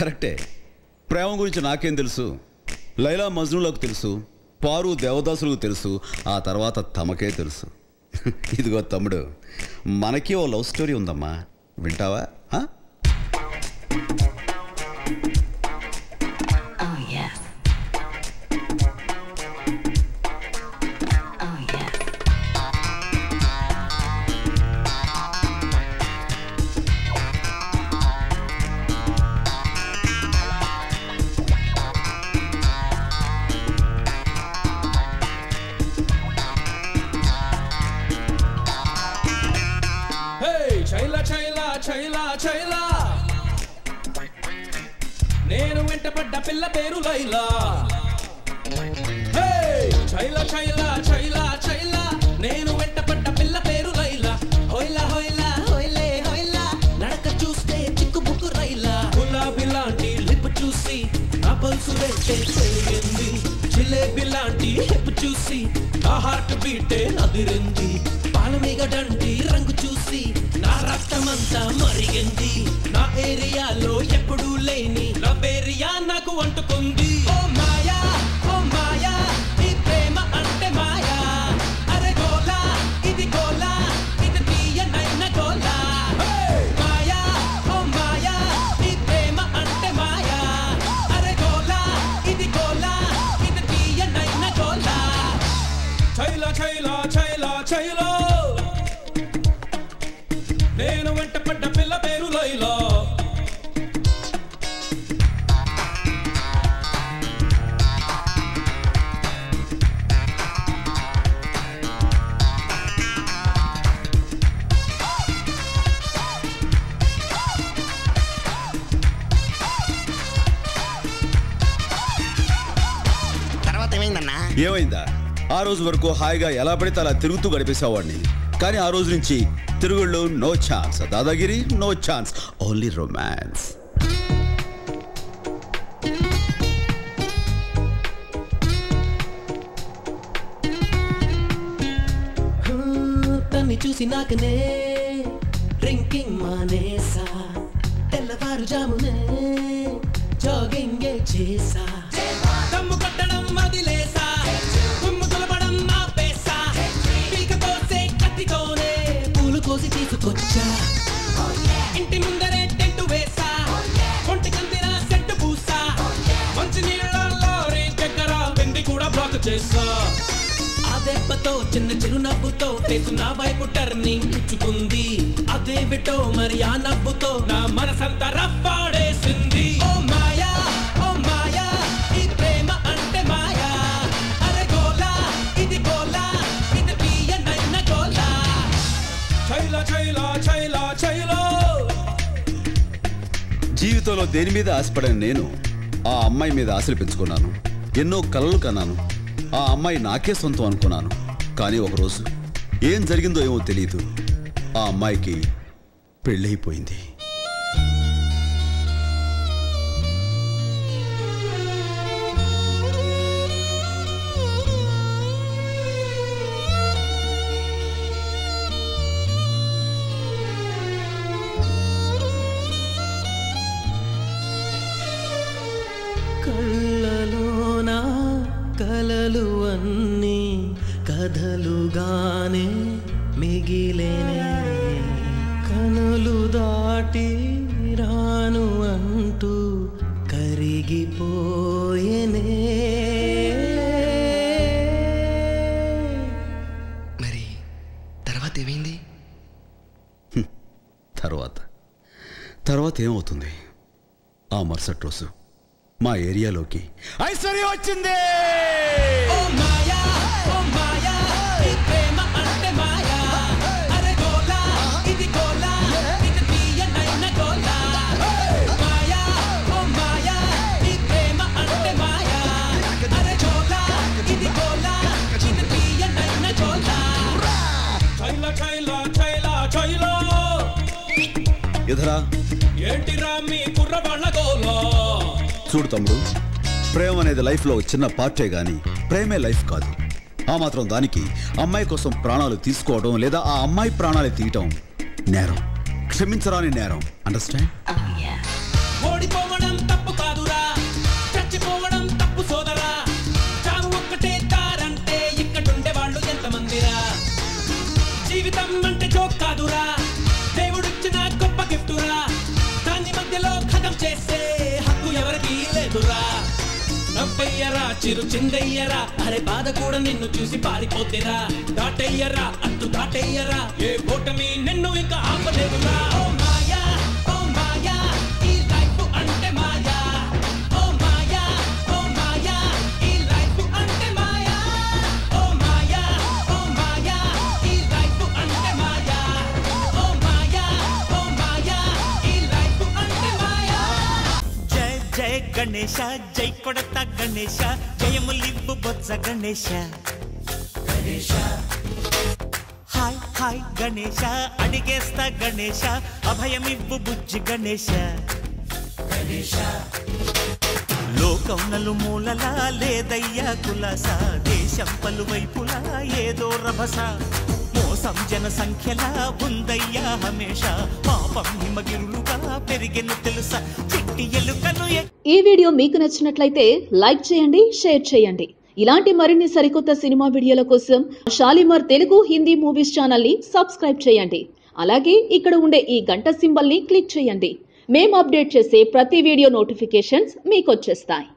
కరెక్టే ప్రేమ గురించి నాకేం తెలుసు లైలా మజ్నులకు తెలుసు పారు దేవదాసులకు తెలుసు ఆ తర్వాత తమకే తెలుసు ఇదిగో తమ్ముడు మనకి ఓ లవ్ స్టోరీ ఉందమ్మా వింటావా ఆ? Oh yes. Oh yes. హే చైలా చైలా చైలా చైలా నేను వెంటపడ్డ పిల్ల పేరు లైలా హే చైలా చైలా చైలా చైలా నేను వెంటపడ్డ పిల్ల పేరు లైలా హోయిలా హోయిలా హోయిలే హోయిలా నడక చూస్తే చిక్కుబుక్కు రైలా గులాబీ లాంటి లిప్ చూసి నా పల్సు రేటే పెరిగింది జిలేబీ లాంటి హిప్ చూసి నా హార్ట్ బీటే నదిరింది పాలమీగడంటి రంగు చూసి నా రక్తమంతా మరిగింది నా ఏరియాలో ఎప్పుడూ లేని లవేరియా నాకు అంటుకుంది ఓ మాయా ఓ మాయా ఈ ప్రేమ అంటే మాయా అరే గోలా ఇది గోలా ఇది తీయనైన గోలా మాయా ఓ మాయా ఈ ప్రేమ అంటే మాయా అరే గోలా ఇది గోలా ఇది తీయనైన గోలా చైలా చైలా చైలా చైలో నేను వెంట పడ్డ పిల్ల పేరు లైలా తర్వాత ఏమైందన్నా ఏమైందా ఆ రోజు వరకు హాయిగా ఎలా పడితే అలా తిరుగుతూ గడిపేసేవాడిని కానీ ఆ రోజు నుంచి తిరుగుళ్ళు నో ఛాన్స్ దాదాగిరి నో ఛాన్స్ ఓన్లీ రొమాన్స్ తన్ని చూసి నాకనే డ్రింకింగ్ మానేసా తెల్లవారుజామునే జాగింగ్ చేసా దమ్ము కొట్టడం వదిలేసా దుమ్ము దులపడం ఆపేసా పీక కోసే కత్తితోనే పూలు కోసి తీసుకొచ్చా ఇంటి ముందరే టెంట్ వేసా ఒంటి కందిన సెట్టు పూసా మంచి నీళ్ళలో రే దగ్గర వెండి కూడా బ్లాక్ చేసా ఆ దెబ్బతో చిన్న చిరునవ్వుతో ఫేసు నా వైపు టర్నింగ్ ఇచ్చుకుంది అదే బిటో మరి ఆ నవ్వుతో నా మనసంతా రప్పాడేసింది ఓ మాయా ఓ మాయా ఈ ప్రేమ అంటే మాయా అరే గోలా ఇది గోలా ఇది తీయనైన గోలా చైలా చైలా చైలా చైలో జీవితంలో దేని మీద ఆశపడని నేను ఆ అమ్మాయి మీద ఆశలు పెంచుకున్నాను ఎన్నో కలలు కన్నాను ఆ అమ్మాయి నాకే సొంతం అనుకున్నాను కానీ ఒకరోజు ఏం జరిగిందో ఏమో తెలియదు ఆ అమ్మాయికి పెళ్ళైపోయింది కళ్ళలోన కలలు అన్నీ కథలుగానే మిగిలేనే కనులు దాటి రాను అంటూ కరిగిపోయేనే మరి తర్వాత ఏమైంది తర్వాత తర్వాత ఏమవుతుంది ఆ మరుసటి రోజు మా ఏరియాలోకి ఐశ్వర్య వచ్చింది ఓ మాయా ఓ మాయా ఈ ప్రేమ అంటే మాయా అరే గోలా ఇది గోలా ఇది తీయనైన గోలా మాయా ఓ మాయా ఈ ప్రేమ అంటే మాయా అరే గోలా ఇది గోలా ఇది తీయనైన గోలా చైలా చైలా చైలా చైలా ఎదరా ఏంటిరా మీ కుర్రవాళ్ళ గోలా చూడు తమ్ముడు ప్రేమ అనేది లైఫ్లో ఒక చిన్న పార్టే గాని ప్రేమే లైఫ్ కాదు ఆ మాత్రం దానికి అమ్మాయి కోసం ప్రాణాలు తీసుకోవడం లేదా ఆ అమ్మాయి ప్రాణాలు తీయటం నేరం క్షమించరాని నేరం అండర్స్టాండ్ Oh yes. ఓడిపోవడం తప్ప లేదురా నవ్వయ్యరా చిరు చిందయ్యరా అరే బాధ కూడా నిన్ను చూసి పారిపోతేరా దాటయ్యరా అట్టు దాటయ్యరా ఏ కూటమి నిన్ను ఇంకా ఆపలేదురా ఓ మాయా ఓ మాయా ఈ లైఫ్ అంటే మాయా ఓ మాయా ఓ మాయా ఈ లైఫ్ అంటే మాయా ఓ మాయా ఓ మాయా ఈ లైఫ్ అంటే మాయా ఓ మాయా ఓ మాయా ఈ లైఫ్ అంటే మాయా జయ జయ గణేశ జై కొడత గణేశ జయములివ్వు బొజ్జ గణేశ గణేశ హాయ్ హాయ్ గణేశ అడిగేస్తా గణేశ అభయమివ్వు బుజ్జి గణేశ గణేశ లోకం నలుమూలలా లేదయ్యా కులాస దేశం పలువైపులా ఏదో రభస మోసం జన సంఖ్యలా ఉందయ్యా హమేష పాపం హిమగిరులుగా పెరిగెను తెలుసా చిట్టి ఎలుకను ఎ- ఈ వీడియో మీకు నచ్చినట్లయితే లైక్ చేయండి షేర్ చేయండి ఇలాంటి మరిన్ని సరికొత్త సినిమా వీడియోల కోసం షాలిమార్ తెలుగు హిందీ మూవీస్ ఛానల్ ని సబ్స్క్రైబ్ చేయండి అలాగే ఇక్కడ ఉండే ఈ గంట సింబల్ ని క్లిక్ చేయండి మేము అప్డేట్ చేసే ప్రతి వీడియో నోటిఫికేషన్స్ మీకు వచ్చేస్తాయి